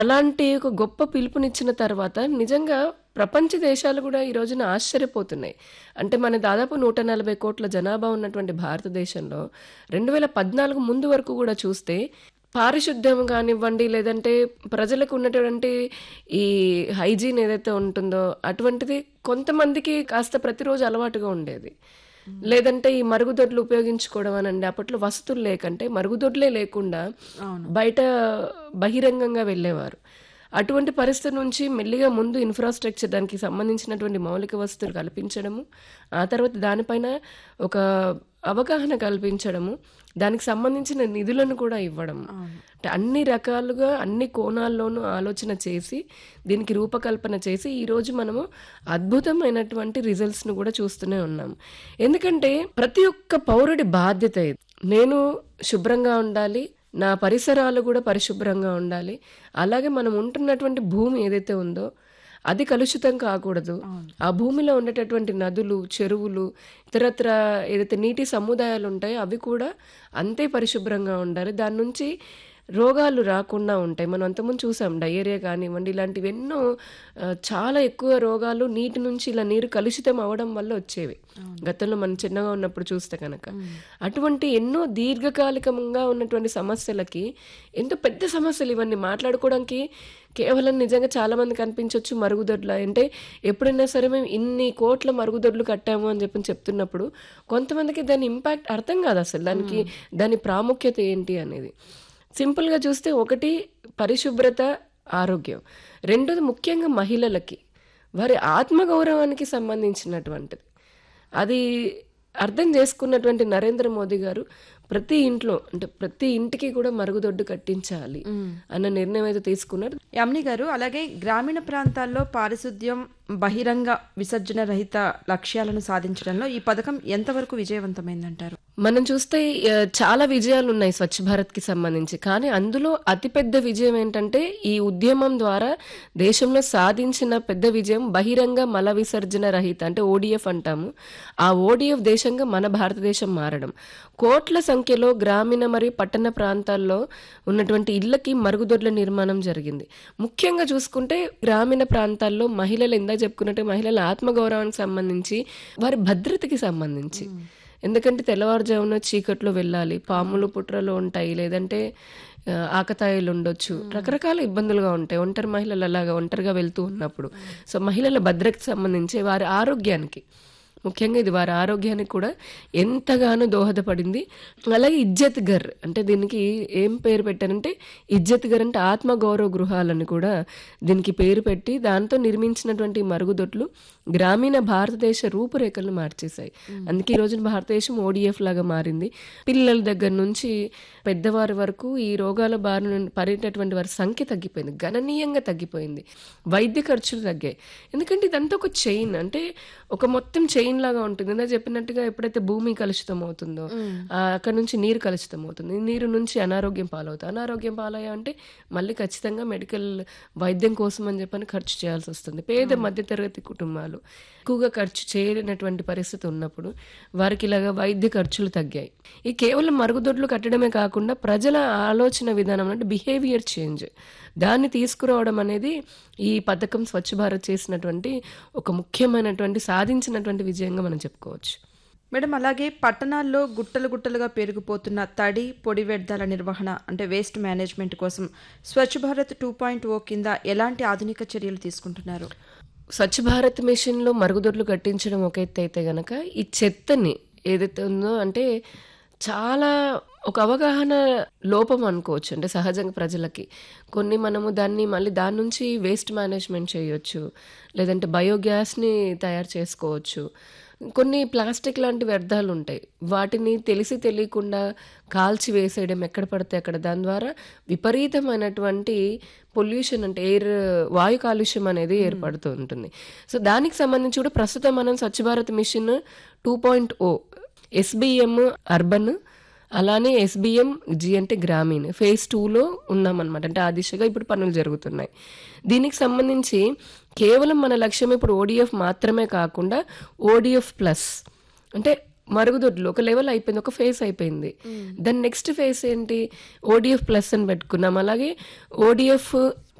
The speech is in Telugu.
అలాంటి ఒక గొప్ప పిలుపునిచ్చిన తర్వాత నిజంగా ప్రపంచ దేశాలు కూడా ఈ రోజున ఆశ్చర్యపోతున్నాయి అంటే మన దాదాపు నూట నలభై కోట్ల జనాభా ఉన్నటువంటి భారతదేశంలో రెండు వేల పద్నాలుగు ముందు వరకు కూడా చూస్తే పారిశుద్ధ్యం కానివ్వండి లేదంటే ప్రజలకు ఉన్నటువంటి ఈ హైజీన్ ఏదైతే ఉంటుందో అటువంటిది కొంతమందికి కాస్త ప్రతిరోజు అలవాటుగా ఉండేది లేదంటే ఈ మరుగుదొడ్లు ఉపయోగించుకోవడం అనండి అప్పట్లో వసతులు లేకంటే మరుగుదొడ్లే లేకుండా బయట బహిరంగంగా వెళ్ళేవారు అటువంటి పరిస్థితి నుంచి మెల్లిగా ముందు ఇన్ఫ్రాస్ట్రక్చర్ దానికి సంబంధించినటువంటి మౌలిక వసతులు కల్పించడము ఆ తర్వాత దానిపైన ఒక అవగాహన కల్పించడము దానికి సంబంధించిన నిధులను కూడా ఇవ్వడం అంటే అన్ని రకాలుగా అన్ని కోణాల్లోనూ ఆలోచన చేసి దీనికి రూపకల్పన చేసి ఈరోజు మనము అద్భుతమైనటువంటి రిజల్ట్స్ను కూడా చూస్తూనే ఉన్నాం ఎందుకంటే ప్రతి ఒక్క పౌరుడి బాధ్యత ఇది నేను శుభ్రంగా ఉండాలి నా పరిసరాలు కూడా పరిశుభ్రంగా ఉండాలి అలాగే మనం ఉంటున్నటువంటి భూమి ఏదైతే ఉందో అది కలుషితం కాకూడదు ఆ భూమిలో ఉండేటటువంటి నదులు చెరువులు ఇతరత్ర ఏదైతే నీటి సముదాయాలు ఉంటాయో అవి కూడా అంతే పరిశుభ్రంగా ఉండాలి దాని నుంచి రోగాలు రాకుండా ఉంటాయి మనం అంతకుముందు చూసాం డయేరియా కానివ్వండి ఇలాంటివి ఎన్నో ఆ, చాలా ఎక్కువ రోగాలు నీటి నుంచి ఇలా నీరు కలుషితం అవ్వడం వల్ల వచ్చేవి గతంలో మనం చిన్నగా ఉన్నప్పుడు చూస్తే కనుక అటువంటి ఎన్నో దీర్ఘకాలికంగా ఉన్నటువంటి సమస్యలకి ఎంతో పెద్ద సమస్యలు ఇవన్నీ మాట్లాడుకోవడానికి కేవలం నిజంగా చాలా మంది కనిపించవచ్చు మరుగుదొడ్ల అంటే ఎప్పుడైనా సరే మేము ఇన్ని కోట్ల మరుగుదొడ్లు కట్టాము అని చెప్పి చెప్తున్నప్పుడు కొంతమందికి దాని ఇంపాక్ట్ అర్థం కాదు అసలు దానికి దాని ప్రాముఖ్యత ఏంటి అనేది సింపుల్గా చూస్తే ఒకటి పరిశుభ్రత ఆరోగ్యం రెండోది ముఖ్యంగా మహిళలకి వారి ఆత్మగౌరవానికి సంబంధించినటువంటిది అది అర్థం చేసుకున్నటువంటి నరేంద్ర మోదీ గారు ప్రతి ఇంట్లో అంటే ప్రతి ఇంటికి కూడా మరుగుదొడ్డు కట్టించాలి అన్న నిర్ణయం అయితే తీసుకున్నారు యామిని గారు అలాగే గ్రామీణ ప్రాంతాల్లో పారిశుద్ధ్యం బహిరంగ విసర్జన రహిత లక్ష్యాలను సాధించడంలో ఈ పథకం ఎంతవరకు విజయవంతమైందంటారు మనం చూస్తే ఆ, చాలా విజయాలు ఉన్నాయి స్వచ్ఛ భారత్ కి సంబంధించి కానీ అందులో అతిపెద్ద విజయం ఏంటంటే ఈ ఉద్యమం ద్వారా దేశంలో సాధించిన పెద్ద విజయం బహిరంగ మల విసర్జన రహిత అంటే ఓడిఎఫ్ అంటాము ఆ ఓడిఎఫ్ దేశంగా మన భారతదేశం మారడం కోట్ల సంఖ్యలో గ్రామీణ మరియు పట్టణ ప్రాంతాల్లో ఉన్నటువంటి ఇళ్లకి మరుగుదొడ్ల నిర్మాణం జరిగింది ముఖ్యంగా చూసుకుంటే గ్రామీణ ప్రాంతాల్లో మహిళలు ఇందా చెప్పుకున్నట్టు మహిళల ఆత్మగౌరవానికి సంబంధించి వారి భద్రతకి సంబంధించి ఎందుకంటే తెల్లవారుజామున చీకట్లో వెళ్ళాలి పాములు పుట్రలు ఉంటాయి లేదంటే ఆ, ఆకతాయిలు ఉండొచ్చు రకరకాల ఇబ్బందులుగా ఉంటాయి ఒంటరి మహిళలు అలాగా ఒంటరిగా వెళ్తూ ఉన్నప్పుడు సో మహిళల భద్రతకి సంబంధించి వారి ఆరోగ్యానికి ముఖ్యంగా ఇది వారి ఆరోగ్యానికి కూడా ఎంతగానో దోహదపడింది అలాగే ఇజ్జత్ గర్ అంటే దీనికి ఏం పేరు పెట్టారంటే ఇజ్జత్ గర్ అంటే ఆత్మగౌరవ గృహాలని కూడా దీనికి పేరు పెట్టి దాంతో నిర్మించినటువంటి ఈ మరుగుదొడ్లు గ్రామీణ భారతదేశ రూపురేఖలను మార్చేశాయి అందుకే ఈ రోజున భారతదేశం ఓడిఎఫ్ లాగా మారింది పిల్లల దగ్గర నుంచి పెద్దవారి వరకు ఈ రోగాల బారిన పడేటటువంటి వారి సంఖ్య తగ్గిపోయింది గణనీయంగా తగ్గిపోయింది వైద్య ఖర్చులు తగ్గాయి ఎందుకంటే ఇదంతా ఒక చైన్ అంటే ఒక మొత్తం చైన్ లాగా ఉంటుంది ఇందా చెప్పినట్టుగా ఎప్పుడైతే భూమి కలుషితం అవుతుందో ఆ, అక్కడ నుంచి నీరు కలుషితం అవుతుంది ఈ నీరు నుంచి అనారోగ్యం పాలవుతుంది అనారోగ్యం పాలయ్యా అంటే మళ్ళీ ఖచ్చితంగా మెడికల్ వైద్యం కోసం అని చెప్పని ఖర్చు చేయాల్సి వస్తుంది పేద మధ్యతరగతి కుటుంబాలు ఎక్కువగా ఖర్చు చేయలేనటువంటి పరిస్థితి ఉన్నప్పుడు వారికి ఇలాగా వైద్య ఖర్చులు తగ్గాయి ఈ కేవలం మరుగుదొడ్లు కట్టడమే కాకుండా ప్రజల ఆలోచన విధానం అంటే బిహేవియర్ చేంజ్ దాన్ని తీసుకురావడం అనేది ఈ పథకం స్వచ్ఛ భారత్ చేసినటువంటి ఒక ముఖ్యమైనటువంటి సాధించినటువంటి విజయంగా మనం చెప్పుకోవచ్చు మేడం అలాగే పట్టణాల్లో గుట్టలు గుట్టలుగా పెరిగిపోతున్న తడి పొడి వ్యర్థాల నిర్వహణ అంటే వేస్ట్ మేనేజ్మెంట్ కోసం Swachh Bharat two point O కింద ఎలాంటి ఆధునిక చర్యలు తీసుకుంటున్నారు స్వచ్ఛ భారత్ మిషన్లో మరుగుదొడ్లు కట్టించడం ఒక ఎత్తు అయితే గనక ఈ చెత్తని ఏదైతే ఉందో అంటే చాలా ఒక అవగాహన లోపం అనుకోవచ్చు అంటే సహజంగా ప్రజలకి కొన్ని మనము దాన్ని మళ్ళీ దాని నుంచి వేస్ట్ మేనేజ్మెంట్ చేయొచ్చు లేదంటే బయోగ్యాస్ని తయారు చేసుకోవచ్చు కొన్ని ప్లాస్టిక్ లాంటి వ్యర్థాలు ఉంటాయి వాటిని తెలిసి తెలియకుండా కాల్చి వేసేయడం ఎక్కడ పడితే అక్కడ దాని ద్వారా విపరీతమైనటువంటి పొల్యూషన్ అంటే ఎయిర్ వాయు కాలుష్యం అనేది ఏర్పడుతూ ఉంటుంది సో దానికి సంబంధించి కూడా ప్రస్తుతం మనం Swachh Bharat mission two point O SBM urban అలానే ఎస్బిఎం జి అంటే గ్రామీణ ఫేజ్ టూలో ఉన్నామన్నమాట అంటే ఆ దిశగా ఇప్పుడు పనులు జరుగుతున్నాయి దీనికి సంబంధించి కేవలం మన లక్ష్యం ఇప్పుడు ఓడిఎఫ్ మాత్రమే కాకుండా ఓడిఎఫ్ ప్లస్ అంటే మరుగుదొడ్లు ఒక లెవెల్ అయిపోయింది ఒక ఫేస్ అయిపోయింది దాని నెక్స్ట్ ఫేస్ ఏంటి ఓడిఎఫ్ ప్లస్ అని పెట్టుకున్నాం అలాగే ఓడిఎఫ్